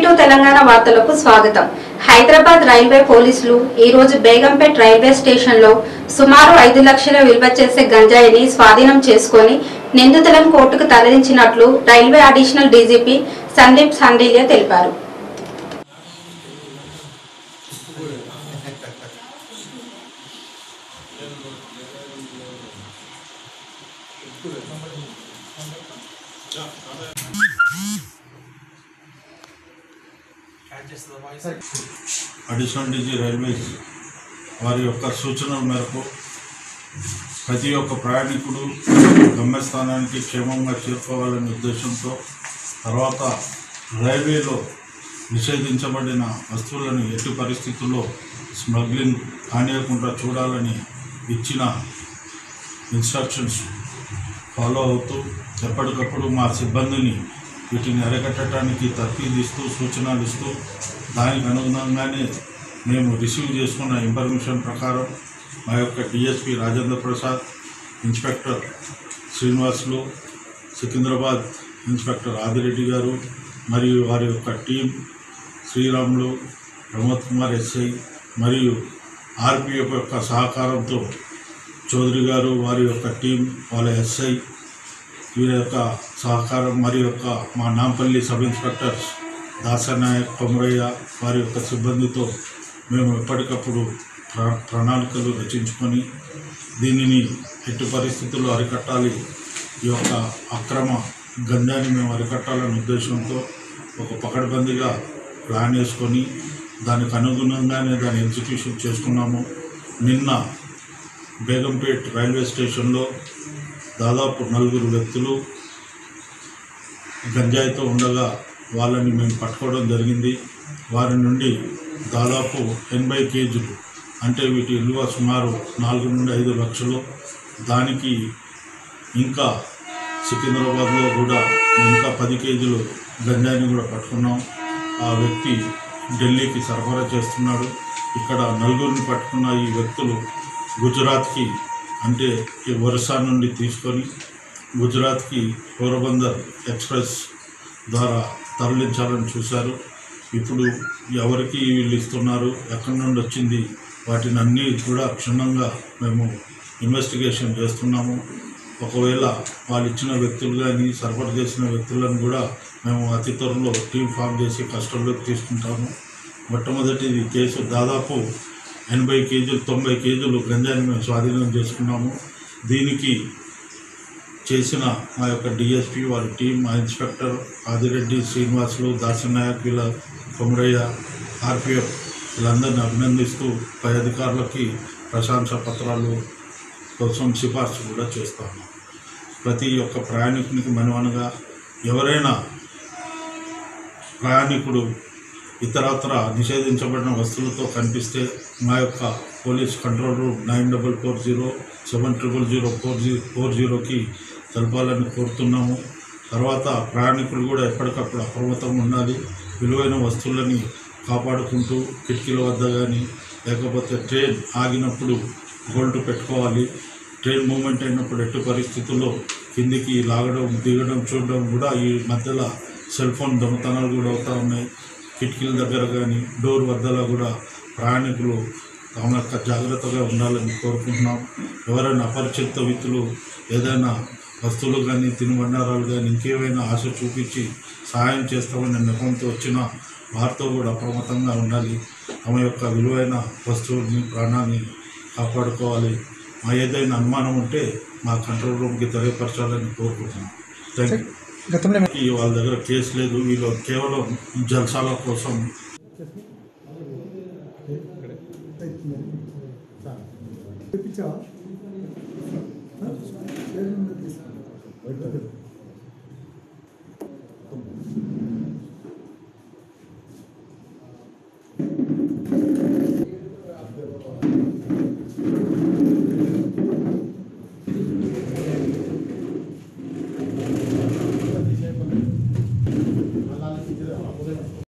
two Telangana వార్తలకు స్వాగతం Hyderabad railway పోలీసులు ఈ రోజు బేగంపేట్ రైల్వే స్టేషన్ లో సుమారు ఐదు లక్షల విలువ చేసే గంజాయిని స్వాధీనం చేసుకొని నిందితులను కోర్టుకు తరలించినట్లు railway additional DGP Sandeep Shandilya తెలిపారు అడిషనల్ డీజీ రైల్వేస్ వారి యొక్క సూచనల మేరకు ప్రతి ఒక్క ప్రయాణికుడు గమ్యస్థానానికి క్షేమంగా చేరుకోవాలనే ఉద్దేశంతో తర్వాత రైల్వేలో నిషేధించబడిన వస్తువులను ఎట్టి పరిస్థితుల్లో స్మగ్లింగ్ కానియకుండా చూడాలని ఇచ్చిన ఇన్స్ట్రక్షన్స్ ఫాలో అవుతూ ఎప్పటికప్పుడు మా సిబ్బందిని వీటిని అరికట్టడానికి తర్ఫీదిస్తూ సూచనలు ఇస్తూ దానికి అనుగుణంగానే మేము రిసీవ్ చేసుకున్న ఇన్ఫర్మేషన్ ప్రకారం మా యొక్క DSP Rajendra Prasad inspector Srinivasulu Secunderabad inspector Adireddy garu మరియు వారి యొక్క టీం శ్రీరాములు ప్రమోద్ కుమార్ ఎస్ఐ మరియు ఆర్పిఎఫ్ యొక్క సహకారంతో చౌదరి గారు వారి యొక్క టీం వాళ్ళ ఎస్ఐ వీరి యొక్క సహకారం మరి యొక్క మా నాంపల్లి సబ్ ఇన్స్పెక్టర్స్ దాసనాయక్ కొమరయ్య వారి యొక్క సిబ్బందితో మేము ఎప్పటికప్పుడు ప్ర ప్రణాళికలు రచించుకొని దీనిని ఎట్టి పరిస్థితుల్లో అరికట్టాలి ఈ యొక్క అక్రమ గంజాన్ని మేము అరికట్టాలనే ఉద్దేశంతో ఒక పకడ్బందీగా ప్లాన్ వేసుకొని దానికి అనుగుణంగానే దాన్ని ఎగ్జిక్యూషన్ చేసుకున్నాము నిన్న బేగంపేట్ రైల్వే స్టేషన్లో దాదాపు నలుగురు వ్యక్తులు గంజాయితో ఉండగా వాళ్ళని మేము పట్టుకోవడం జరిగింది వారి నుండి దాదాపు ఎనభై కేజీలు అంటే వీటి విలువ సుమారు నాలుగు నుండి ఐదు లక్షలు దానికి ఇంకా సికింద్రాబాద్లో కూడా ఇంకా పది కేజీలు గంజాయిని కూడా పట్టుకున్నాం ఆ వ్యక్తి ఢిల్లీకి సరఫరా చేస్తున్నాడు ఇక్కడ నలుగురిని పట్టుకున్న ఈ వ్యక్తులు గుజరాత్కి అంటే ఈ ఒరిస్సా నుండి తీసుకొని గుజరాత్కి పోరబందర్ ఎక్స్ప్రెస్ ద్వారా తరలించాలని చూశారు ఇప్పుడు ఎవరికి వీళ్ళు ఇస్తున్నారు ఎక్కడి నుండి వచ్చింది వాటిని అన్నీ కూడా క్షుణ్ణంగా మేము ఇన్వెస్టిగేషన్ చేస్తున్నాము ఒకవేళ వాళ్ళు ఇచ్చిన వ్యక్తులు కానీ సరఫరా చేసిన వ్యక్తులను కూడా మేము అతి త్వరలో టీం ఫామ్ చేసి కస్టడీలోకి తీసుకుంటాము మొట్టమొదటిది కేసు దాదాపు ఎనభై కేజీలు తొంభై కేజీలు గంజాయిని మేము స్వాధీనం చేసుకున్నాము దీనికి చేసిన మా యొక్క డిఎస్పి వారి టీం మా ఇన్స్పెక్టర్ ఆదిరెడ్డి శ్రీనివాసులు దాసనాయక్ వీళ్ళ కొమరయ్య ఆర్పిఎఫ్ వీళ్ళందరినీ అభినందిస్తూ పై అధికారులకి ప్రశంసా పత్రాలు కోసం సిఫార్సు కూడా చేస్తాము ప్రతి ఒక్క ప్రయాణికునికి మనవనగా ఎవరైనా ప్రయాణికుడు ఇతరత్ర నిషేధించబడిన వస్తువులతో కనిపిస్తే మా యొక్క police control room nine double four zero seven triple zero four జీ ఫోర్ జీరోకి తెలపాలని కోరుతున్నాము తర్వాత ప్రయాణికులు కూడా ఎప్పటికప్పుడు అప్రమత్తంగా ఉండాలి విలువైన వస్తువులని కాపాడుకుంటూ కిటికీల వద్ద కానీ లేకపోతే ట్రైన్ ఆగినప్పుడు గోల్డ్ పెట్టుకోవాలి ట్రైన్ మూమెంట్ అయినప్పుడు ఎట్టి పరిస్థితుల్లో కిందికి లాగడం దిగడం చూడడం కూడా ఈ మధ్యలో సెల్ ఫోన్ దొంగతనాలు కూడా అవుతూ ఉన్నాయి కిటికీల దగ్గర కానీ డోర్ వద్దలో కూడా ప్రయాణికులు తమ యొక్క జాగ్రత్తగా ఉండాలని కోరుకుంటున్నాం ఎవరైనా అపరిచిత వ్యక్తులు ఏదైనా వస్తువులు కానీ తినుబండారాలు కానీ ఇంకేమైనా ఆశ చూపించి సహాయం చేస్తామని నెపంతో వచ్చిన వారితో కూడా అప్రమత్తంగా ఉండాలి తమ యొక్క విలువైన వస్తువుని ప్రాణాన్ని కాపాడుకోవాలి మా ఏదైనా అనుమానం ఉంటే మా కంట్రోల్ రూమ్కి తెలియపరచాలని కోరుకుంటున్నాం థ్యాంక్ యూ గతంలో ఈ వాళ్ళ దగ్గర కేసు లేదు వీళ్ళు కేవలం జల్సాల కోసం తెప్పించావా